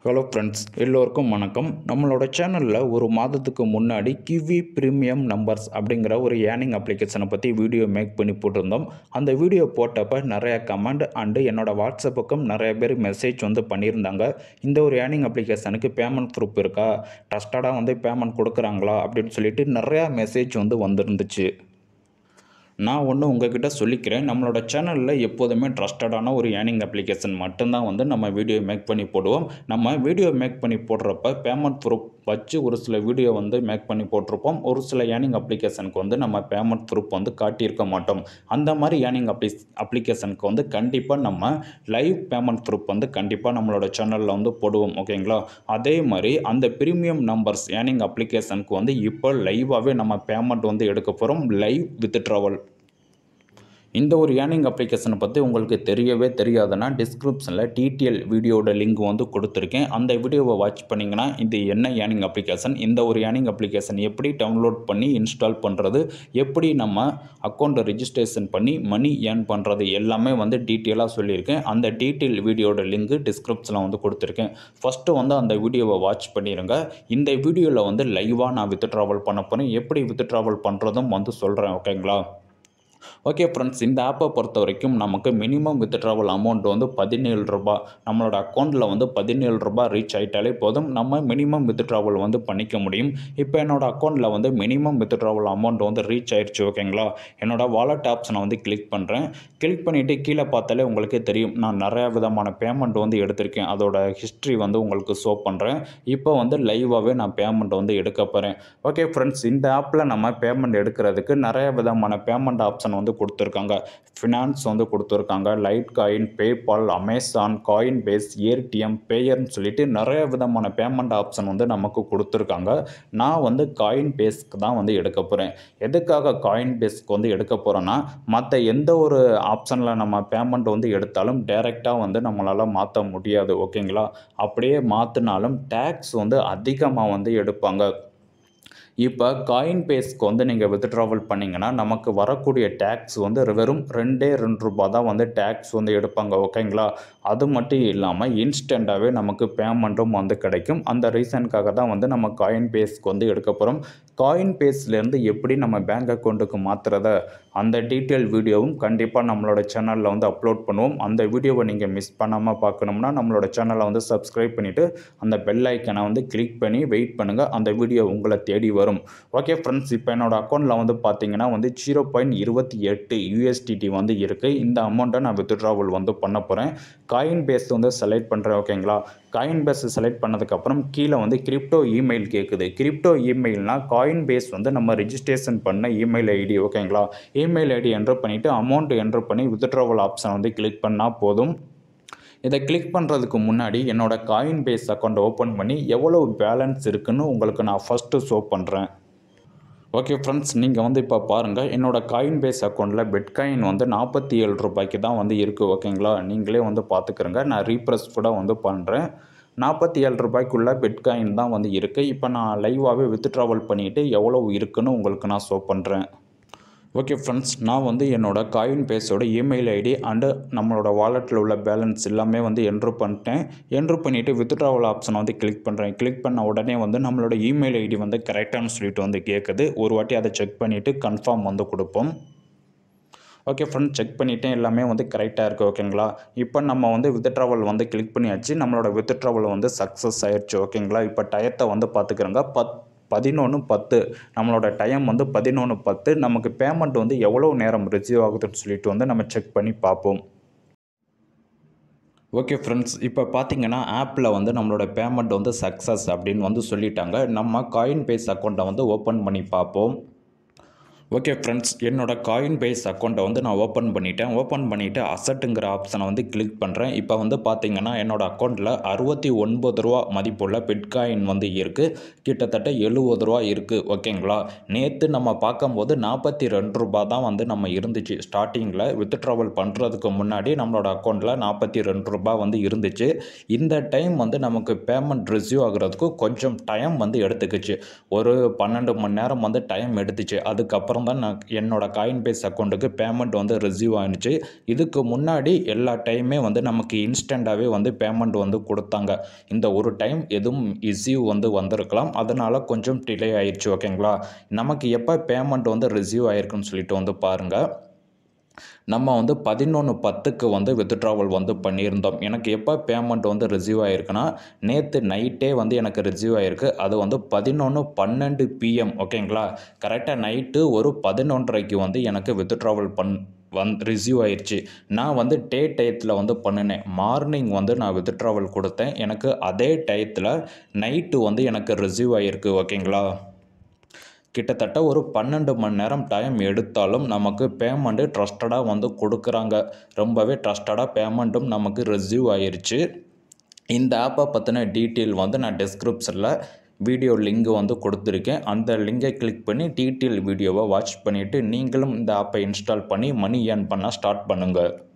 hello friends எல்லோருக்கும் வணக்கம் நம்மளோட சேனலில் ஒரு மாதத்துக்கு முன்னாடி கிவி ப்ரீமியம் நம்பர்ஸ் அப்படிங்கிற ஒரு ஏர்னிங் அப்ளிகேஷனை பற்றி வீடியோ மேக் பண்ணி போட்டிருந்தோம் அந்த வீடியோ போட்டப்போ நிறைய கமெண்ட் அண்டு என்னோடய வாட்ஸ்அப்புக்கும் நிறைய பேர் மெசேஜ் வந்து பண்ணியிருந்தாங்க இந்த ஒரு ஏர்னிங் அப்ளிகேஷனுக்கு பேமெண்ட் ப்ரூஃப் இருக்கா ட்ரஸ்டடாக வந்து பேமெண்ட் கொடுக்குறாங்களா அப்படின்னு சொல்லிட்டு நிறையா மெசேஜ் வந்து வந்துருந்துச்சு நான் ஒன்று உங்ககிட்ட சொல்லிக்கிறேன் நம்மளோட சேனலில் எப்போதுமே ட்ரஸ்டடான ஒரு ஏர்னிங் அப்ளிகேஷன் மட்டும்தான் வந்து நம்ம வீடியோ மேக் பண்ணி போடுவோம் நம்ம வீடியோ மேக் பண்ணி போடுறப்ப பேமெண்ட் ப்ரூஃப் வச்சு ஒரு சில வீடியோ வந்து மேக் பண்ணி போட்டிருப்போம் ஒரு சில ஏர்னிங் அப்ளிகேஷனுக்கு வந்து நம்ம பேமெண்ட் ப்ரூஃப் வந்து காட்டியிருக்க மாட்டோம் அந்த மாதிரி ஏர்னிங் அப்ளி அப்ளிகேஷனுக்கு வந்து கண்டிப்பாக நம்ம லைவ் பேமெண்ட் ப்ரூஃப் வந்து கண்டிப்பாக நம்மளோட சேனலில் வந்து போடுவோம் ஓகேங்களா அதே மாதிரி அந்த ப்ரீமியம் நம்பர்ஸ் ஏர்னிங் அப்ளிகேஷனுக்கு வந்து இப்போ லைவாகவே நம்ம பேமெண்ட் வந்து எடுக்க போகிறோம் லைவ் வித் ட்ராவல் இந்த ஒரு ஏர்னிங் அப்ளிகேஷனை பற்றி உங்களுக்கு தெரியவே தெரியாதுன்னா டிஸ்கிரிப்ஷனில் டிடிஎல் வீடியோட லிங்க் வந்து கொடுத்துருக்கேன் அந்த வீடியோவை வாட்ச் பண்ணிங்கன்னா இது என்ன ஏர்னிங் அப்ளிகேஷன் இந்த ஒரு ஏர்னிங் அப்ளிகேஷன் எப்படி டவுன்லோட் பண்ணி இன்ஸ்டால் பண்ணுறது எப்படி நம்ம அக்கௌண்ட்டை ரிஜிஸ்ட்ரேஷன் பண்ணி மணி ஏர்ன் பண்ணுறது எல்லாமே வந்து டீட்டெயிலாக சொல்லியிருக்கேன் அந்த டீட்டெயில் வீடியோட லிங்க் டிஸ்கிரிப்ஷனில் வந்து கொடுத்துருக்கேன் ஃபஸ்ட்டு வந்து அந்த வீடியோவை வாட்ச் பண்ணிடுங்க இந்த வீடியோவில் வந்து லைவாக நான் வித் ட்ராவல் பண்ண போகிறேன் எப்படி வித் ட்ராவல் பண்ணுறதும் வந்து சொல்கிறேன் ஓகேங்களா ஓகே ஃப்ரெண்ட்ஸ் இந்த ஆப்பை பொறுத்த வரைக்கும் நமக்கு மினிமம் வித்ட்ராவல் அமௌண்ட் வந்து பதினேழு ரூபாய் நம்மளோட அக்கௌண்ட்டில் வந்து பதினேழு ரூபாய் ரீச் ஆகிட்டாலே போதும் நம்ம மினிமம் வித்ட்ராவல் வந்து பண்ணிக்க முடியும் இப்போ என்னோட அக்கௌண்ட்டில் வந்து மினிமம் வித்ட்ராவல் அமௌண்ட் வந்து ரீச் ஆயிடுச்சு ஓகேங்களா என்னோட வாலெட் ஆப்ஷனை வந்து கிளிக் பண்ணுறேன் கிளிக் பண்ணிவிட்டு கீழே பார்த்தாலே உங்களுக்கே தெரியும் நான் நிறையா விதமான பேமெண்ட் வந்து எடுத்திருக்கேன் அதோட ஹிஸ்ட்ரி வந்து உங்களுக்கு ஷோ பண்ணுறேன் இப்போ வந்து லைவாகவே நான் பேமெண்ட் வந்து எடுக்க போகிறேன் ஓகே ஃப்ரெண்ட்ஸ் இந்த ஆப்பில் நம்ம பேமெண்ட் எடுக்கிறதுக்கு நிறைய விதமான பேமெண்ட் ஆப்ஷன் வந்து கொடுத்துருக்காங்க ஃபினான்ஸ் வந்து கொடுத்துருக்காங்க litecoin PayPal Amazon Coinbase ATM பேயர்னு சொல்லிட்டு நிறைய விதமான பேமெண்ட் ஆப்ஷன் வந்து நமக்கு கொடுத்துருக்காங்க நான் வந்து காயின் பேஸ்க்கு தான் வந்து எடுக்க போகிறேன் எதுக்காக காயின் பேஸ்க்கு வந்து எடுக்க போகிறேன்னா மற்ற எந்த ஒரு ஆப்ஷனில் நம்ம பேமெண்ட் வந்து எடுத்தாலும் டைரெக்டாக வந்து நம்மளால் மாற்ற முடியாது ஓகேங்களா அப்படியே மாற்றினாலும் டேக்ஸ் வந்து அதிகமாக வந்து எடுப்பாங்க இப்போ காயின் பேஸ்க்கு வந்து நீங்கள் வித்ட்ராவல் பண்ணிங்கன்னா நமக்கு வரக்கூடிய டேக்ஸ் வந்து வெறும் ரெண்டே ரெண்டு ரூபா தான் வந்து டேக்ஸ் வந்து எடுப்பாங்க ஓகேங்களா அது மட்டும் இல்லாமல் இன்ஸ்டண்ட்டாகவே நமக்கு பேமெண்ட்டும் வந்து கிடைக்கும் அந்த ரீசனுக்காக தான் வந்து நம்ம காயின் பேஸ்க்கு வந்து எடுக்க போகிறோம் காயின் பேஸ்லேருந்து எப்படி நம்ம பேங்க் அக்கௌண்ட்டுக்கு மாற்றுறத அந்த டீட்டெயில் வீடியோவும் கண்டிப்பாக நம்மளோட சேனலில் வந்து அப்லோட் பண்ணுவோம் அந்த வீடியோவை நீங்கள் மிஸ் பண்ணாமல் பார்க்கணும்னா நம்மளோட சேனலை வந்து சப்ஸ்கிரைப் பண்ணிவிட்டு அந்த பெல் ஐக்கனை வந்து கிளிக் பண்ணி வெயிட் பண்ணுங்கள் அந்த வீடியோ உங்களை தேடி வரும் ஓகே ஃப்ரெண்ட்ஸ் இப்போ என்னோடய அக்கௌண்ட்டில் வந்து பார்த்தீங்கன்னா வந்து ஜீரோ பாயிண்ட் இருபத்தி எட்டு யூஎஸ்டிடி வந்து இருக்குது இந்த அமௌண்ட்டை நான் வித்ட்ராவல் வந்து பண்ண போகிறேன் காயின் பேஸ் வந்து செலக்ட் பண்ணுறேன் ஓகேங்களா காயின் பேஸ் செலக்ட் பண்ணதுக்கப்புறம் கீழே வந்து கிரிப்டோ இமெயில் கேட்குது கிரிப்டோ இமெயில்னால் காயின் பேஸ் வந்து நம்ம ரிஜிஸ்ட்ரேஷன் பண்ண இமெயில் ஐடி ஓகேங்களா இமெயில் ஐடி என்ட்ரு பண்ணிவிட்டு அமௌண்ட் என்ட்ரு பண்ணி வித்ட்ராவல் ஆப்ஷன் வந்து கிளிக் பண்ணால் போதும் இதை கிளிக் பண்ணுறதுக்கு முன்னாடி என்னோடய காயின் பேஸ் அக்கௌண்ட்டை ஓப்பன் பண்ணி எவ்வளோ பேலன்ஸ் இருக்குன்னு உங்களுக்கு நான் ஃபஸ்ட்டு ஷோ பண்ணுறேன் ஓகே ஃப்ரெண்ட்ஸ் நீங்கள் வந்து இப்போ பாருங்கள் என்னோடய காயின் பேஸ் அக்கௌண்ட்டில் பிட்காயின் வந்து நாற்பத்தி ஏழு ரூபாய்க்கு தான் வந்து இருக்குது ஓகேங்களா நீங்களே வந்து பார்த்துக்கிறங்க நான் ரீப்ரெஸ் கூட வந்து பண்ணுறேன் நாற்பத்தி ஏழு ரூபாய்க்குள்ளே பிட்காயின் தான் வந்து இருக்குது இப்போ நான் லைவாகவே வித்ட்ராவல் பண்ணிவிட்டு எவ்வளோ இருக்குன்னு உங்களுக்கு நான் ஷோ பண்ணுறேன் ஓகே ஃப்ரெண்ட்ஸ் நான் வந்து என்னோடய காயின் பேஸோட இமெயில் ஐடி அண்டு நம்மளோட வாலெட்டில் உள்ள பேலன்ஸ் எல்லாமே வந்து என்ட்ரு பண்ணிட்டேன் என்ட்ரு பண்ணிவிட்டு வித்ட்ராவல் ஆப்ஷனை வந்து கிளிக் பண்ணுறேன் கிளிக் பண்ண உடனே வந்து நம்மளோட இமெயில் ஐடி வந்து கரெக்டானு சொல்லிட்டு வந்து கேட்குது ஒரு வாட்டி அதை செக் பண்ணிவிட்டு கன்ஃபார்ம் வந்து கொடுப்போம் ஓகே ஃப்ரெண்ட் செக் பண்ணிவிட்டேன் எல்லாமே வந்து கரெக்டாக இருக்குது ஓகேங்களா இப்போ நம்ம வந்து வித்ட்ராவல் வந்து கிளிக் பண்ணியாச்சு நம்மளோட வித்ட்ராவல் வந்து சக்ஸஸ் ஆயிடுச்சு ஓகேங்களா இப்போ டயத்தை வந்து பார்த்துக்கிறோங்க பத் பதினொன்று பத்து நம்மளோட டைம் வந்து பதினொன்று பத்து நமக்கு பேமெண்ட் வந்து எவ்வளோ நேரம் ரிசீவ் ஆகுதுன்னு சொல்லிட்டு வந்து நம்ம செக் பண்ணி பார்ப்போம் ஓகே ஃப்ரெண்ட்ஸ் இப்போ பார்த்தீங்கன்னா ஆப்பில் வந்து நம்மளோட பேமெண்ட் வந்து சக்ஸஸ் அப்படின்னு வந்து சொல்லிட்டாங்க நம்ம காயின் பேஸ் அக்கௌண்ட்டை வந்து ஓப்பன் பண்ணி பார்ப்போம் ஓகே ஃப்ரெண்ட்ஸ் என்னோடய காயின் பேஸ் அக்கௌண்ட்டை வந்து நான் ஓப்பன் பண்ணிட்டேன் ஓப்பன் பண்ணிவிட்டு அசட்டுங்கிற ஆப்ஷனை வந்து கிளிக் பண்ணுறேன் இப்போ வந்து பார்த்தீங்கன்னா என்னோடய அக்கௌண்ட்டில் அறுபத்தி ஒன்பது ரூபா மதிப்புள்ள பிட்காயின் வந்து இருக்குது கிட்டத்தட்ட எழுபது ரூபா இருக்குது ஓகேங்களா நேற்று நம்ம பார்க்கும்போது நாற்பத்தி ரெண்டு ரூபா தான் வந்து நம்ம இருந்துச்சு ஸ்டார்டிங்கில் வித்ட்ராவல் பண்ணுறதுக்கு முன்னாடி நம்மளோட அக்கௌண்ட்டில் நாற்பத்தி ரெண்டு ரூபா வந்து இருந்துச்சு இந்த டைம் வந்து நமக்கு பேமெண்ட் ரிசீவ் ஆகுறதுக்கு கொஞ்சம் டைம் வந்து எடுத்துக்கிச்சு ஒரு பன்னெண்டு மணி நேரம் வந்து டைம் எடுத்துச்சு அதுக்கப்புறம் அப்புறம் தான் நான் என்னோட காயின் பேஸ் அக்கௌண்ட்டுக்கு பேமெண்ட் வந்து ரிசீவ் ஆனிச்சு இதுக்கு முன்னாடி எல்லா டைமே வந்து நமக்கு இன்ஸ்டண்ட்டாகவே வந்து பேமெண்ட் வந்து கொடுத்தாங்க இந்த ஒரு டைம் எதுவும் இஷ்யூ வந்து வந்திருக்கலாம் அதனால் கொஞ்சம் டிலே ஆயிடுச்சு ஓகேங்களா நமக்கு எப்போ பேமெண்ட் வந்து ரிசீவ் ஆயிருக்குன்னு சொல்லிட்டு வந்து பாருங்கள் நம்ம வந்து பதினொன்று பத்துக்கு வந்து வித்ட்ராவல் வந்து பண்ணியிருந்தோம் எனக்கு எப்போ பேமெண்ட் வந்து ரிசீவ் ஆகிருக்குன்னா நேற்று நைட்டே வந்து எனக்கு ரிசீவ் ஆகிருக்கு அது வந்து பதினொன்று பன்னெண்டு பிஎம் ஓகேங்களா கரெக்டாக நைட்டு ஒரு பதினொன்றரைக்கு வந்து எனக்கு வித்ட்ராவல் பண் வந் ரிசீவ் ஆயிடுச்சு நான் வந்து டே டயத்தில் வந்து பண்ணினேன் மார்னிங் வந்து நான் வித்ட்ராவல் கொடுத்தேன் எனக்கு அதே டயத்தில் நைட்டு வந்து எனக்கு ரிசீவ் ஆகிருக்கு ஓகேங்களா கிட்டத்தட்ட ஒரு பன்னெண்டு மணி நேரம் டைம் எடுத்தாலும் நமக்கு பேமெண்ட்டு ட்ரஸ்டடாக வந்து கொடுக்குறாங்க ரொம்பவே ட்ரஸ்டடாக பேமெண்ட்டும் நமக்கு ரிசீவ் ஆயிருச்சு இந்த ஆப்பை பற்றின டீட்டெயில் வந்து நான் டிஸ்கிரிப்ஷனில் வீடியோ லிங்க் வந்து கொடுத்துருக்கேன் அந்த லிங்கை கிளிக் பண்ணி டீட்டெயில் வீடியோவை வாட்ச் பண்ணிவிட்டு நீங்களும் இந்த ஆப்பை இன்ஸ்டால் பண்ணி மணி ஏர்ன் பண்ண ஸ்டார்ட் பண்ணுங்கள்